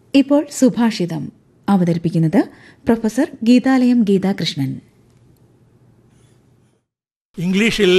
ഇപ്പോൾ സുഭാഷിതം അവതരിപ്പിക്കുന്നത് പ്രൊഫസർ ഗീതാലയം ഗീതാകൃഷ്ണൻ ഇംഗ്ലീഷിൽ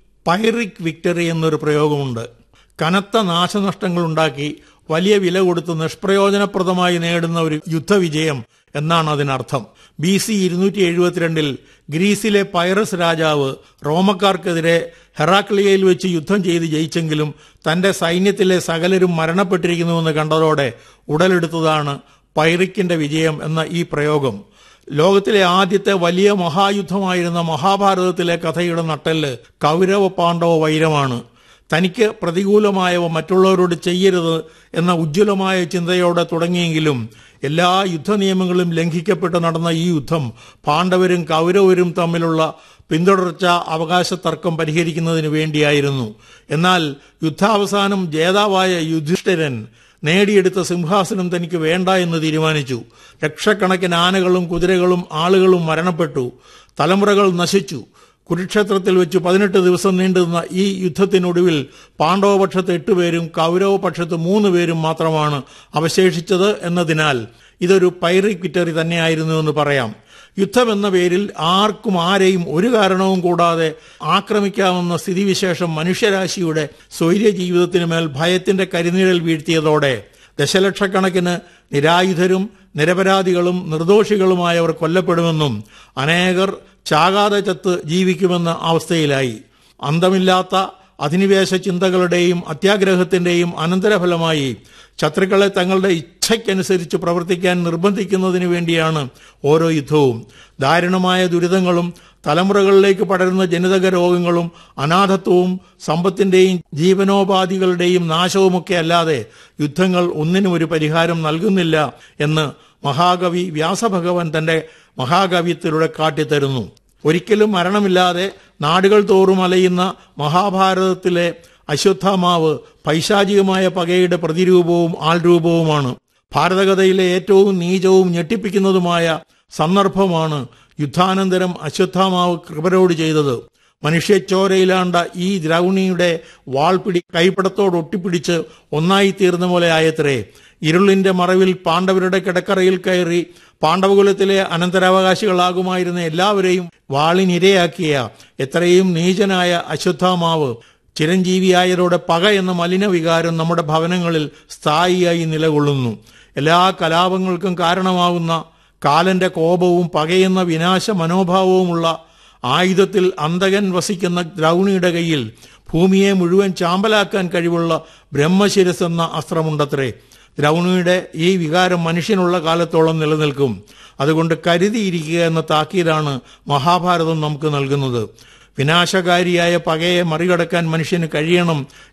പൈറിക് വിക്ടറി എന്നൊരു പ്രയോഗമുണ്ട് കനത്ത നാശനഷ്ടങ്ങൾ ഉണ്ടാക്കി വലിയ വില കൊടുത്ത് നിഷ്പ്രയോജനപ്രദമായി നേടുന്ന ഒരു യുദ്ധവിജയം എന്നാണ് അതിനർത്ഥം ബി സി ഇരുന്നൂറ്റി എഴുപത്തിരണ്ടിൽ ഗ്രീസിലെ പൈറസ് രാജാവ് റോമക്കാർക്കെതിരെ ഹെറാക്ലിയയിൽ വെച്ച് യുദ്ധം ചെയ്ത് ജയിച്ചെങ്കിലും തന്റെ സൈന്യത്തിലെ സകലരും മരണപ്പെട്ടിരിക്കുന്നുവെന്ന് കണ്ടതോടെ ഉടലെടുത്തതാണ് പൈറിക്കിന്റെ വിജയം എന്ന ഈ പ്രയോഗം ലോകത്തിലെ ആദ്യത്തെ വലിയ മഹായുദ്ധമായിരുന്ന മഹാഭാരതത്തിലെ കഥയുടെ നട്ടെല്ല് കൗരവ പാണ്ഡവ വൈരമാണ് തനിക്ക് പ്രതികൂലമായവ മറ്റുള്ളവരോട് ചെയ്യരുത് എന്ന ഉജ്ജ്വലമായ ചിന്തയോടെ തുടങ്ങിയെങ്കിലും എല്ലാ യുദ്ധനിയമങ്ങളും ലംഘിക്കപ്പെട്ട് നടന്ന ഈ യുദ്ധം പാണ്ഡവരും കൗരവരും തമ്മിലുള്ള പിന്തുടർച്ച അവകാശ തർക്കം പരിഹരിക്കുന്നതിന് വേണ്ടിയായിരുന്നു എന്നാൽ യുദ്ധാവസാനം ജേതാവായ യുധിഷ്ഠിരൻ നേടിയെടുത്ത സിംഹാസനം തനിക്ക് വേണ്ട എന്ന് തീരുമാനിച്ചു ലക്ഷക്കണക്കിന് ആനകളും കുതിരകളും ആളുകളും മരണപ്പെട്ടു തലമുറകൾ നശിച്ചു കുരുക്ഷേത്രത്തിൽ വെച്ച് പതിനെട്ട് ദിവസം നീണ്ടുനിന്ന ഈ യുദ്ധത്തിനൊടുവിൽ പാണ്ഡവപക്ഷത്ത് എട്ടുപേരും കൗരവപക്ഷത്ത് മൂന്ന് പേരും മാത്രമാണ് അവശേഷിച്ചത് എന്നതിനാൽ ഇതൊരു പൈറിക് വിക്ടറി തന്നെയായിരുന്നു എന്ന് പറയാം യുദ്ധം എന്ന പേരിൽ ആർക്കും ആരെയും ഒരു കാരണവും കൂടാതെ ആക്രമിക്കാവുന്ന സ്ഥിതിവിശേഷം മനുഷ്യരാശിയുടെ സ്വൈര്യ ജീവിതത്തിന് മേൽ ഭയത്തിന്റെ കരിനിഴൽ വീഴ്ത്തിയതോടെ ദശലക്ഷക്കണക്കിന് നിരായുധരും നിരപരാധികളും നിർദോഷികളുമായവർ കൊല്ലപ്പെടുമെന്നും അനേകർ ചാകാതെ ചത്ത് ജീവിക്കുമെന്ന അവസ്ഥയിലായി അന്തമില്ലാത്ത അധിനിവേശ ചിന്തകളുടെയും അത്യാഗ്രഹത്തിന്റെയും അനന്തരഫലമായി ശത്രുക്കളെ തങ്ങളുടെ ഇച്ഛയ്ക്കനുസരിച്ച് പ്രവർത്തിക്കാൻ നിർബന്ധിക്കുന്നതിന് വേണ്ടിയാണ് ഓരോ യുദ്ധവും ദാരുണമായ ദുരിതങ്ങളും തലമുറകളിലേക്ക് പടരുന്ന ജനിതക രോഗങ്ങളും അനാഥത്വവും സമ്പത്തിന്റെയും ജീവനോപാധികളുടെയും നാശവുമൊക്കെ അല്ലാതെ യുദ്ധങ്ങൾ ഒന്നിനും ഒരു പരിഹാരം നൽകുന്നില്ല എന്ന് മഹാകവി വ്യാസഭഗവാൻ തന്റെ മഹാകവിയത്തിലൂടെ കാട്ടിത്തരുന്നു ഒരിക്കലും മരണമില്ലാതെ നാടുകൾ തോറും അലയുന്ന മഹാഭാരതത്തിലെ അശ്വത്ഥാമാവ് പൈശാചികമായ പകയുടെ പ്രതിരൂപവും ആൾരൂപവുമാണ് ഭാരതകഥയിലെ ഏറ്റവും നീചവും ഞെട്ടിപ്പിക്കുന്നതുമായ സന്ദർഭമാണ് യുദ്ധാനന്തരം അശ്വത്ഥാമാവ് കൃപരോട് ചെയ്തത് മനുഷ്യച്ചോരയിലാണ്ട ഈ ദ്രൗണിയുടെ വാൾപിടി കൈപ്പടത്തോട് ഒട്ടിപ്പിടിച്ച് ഒന്നായി തീർന്ന പോലെ ആയത്രേ ഇരുളിന്റെ മറവിൽ പാണ്ഡവരുടെ കിടക്കറയിൽ കയറി പാണ്ഡവകുലത്തിലെ അനന്തരാവകാശികളാകുമായിരുന്ന എല്ലാവരെയും വാളിനിരയാക്കിയ എത്രയും നീചനായ അശ്വത്ഥാമാവ് ചിരഞ്ജീവിയായതോടെ പക എന്ന മലിന വികാരം നമ്മുടെ ഭവനങ്ങളിൽ സ്ഥായിയായി നിലകൊള്ളുന്നു എല്ലാ കലാപങ്ങൾക്കും കാരണമാകുന്ന കാലന്റെ കോപവും പകയെന്ന വിനാശ മനോഭാവവുമുള്ള ആയുധത്തിൽ അന്തകൻ വസിക്കുന്ന ദ്രൗണിയുടെ കയ്യിൽ ഭൂമിയെ മുഴുവൻ ചാമ്പലാക്കാൻ കഴിവുള്ള ബ്രഹ്മശിരസ് എന്ന അസ്ത്രമുണ്ടത്രേ ദ്രൗണിയുടെ ഈ വികാരം മനുഷ്യനുള്ള കാലത്തോളം നിലനിൽക്കും അതുകൊണ്ട് കരുതിയിരിക്കുക എന്ന താക്കീതാണ് മഹാഭാരതം നമുക്ക് നൽകുന്നത് വിനാശകാരിയായ പകയെ മറികടക്കാൻ മനുഷ്യന് കഴിയണം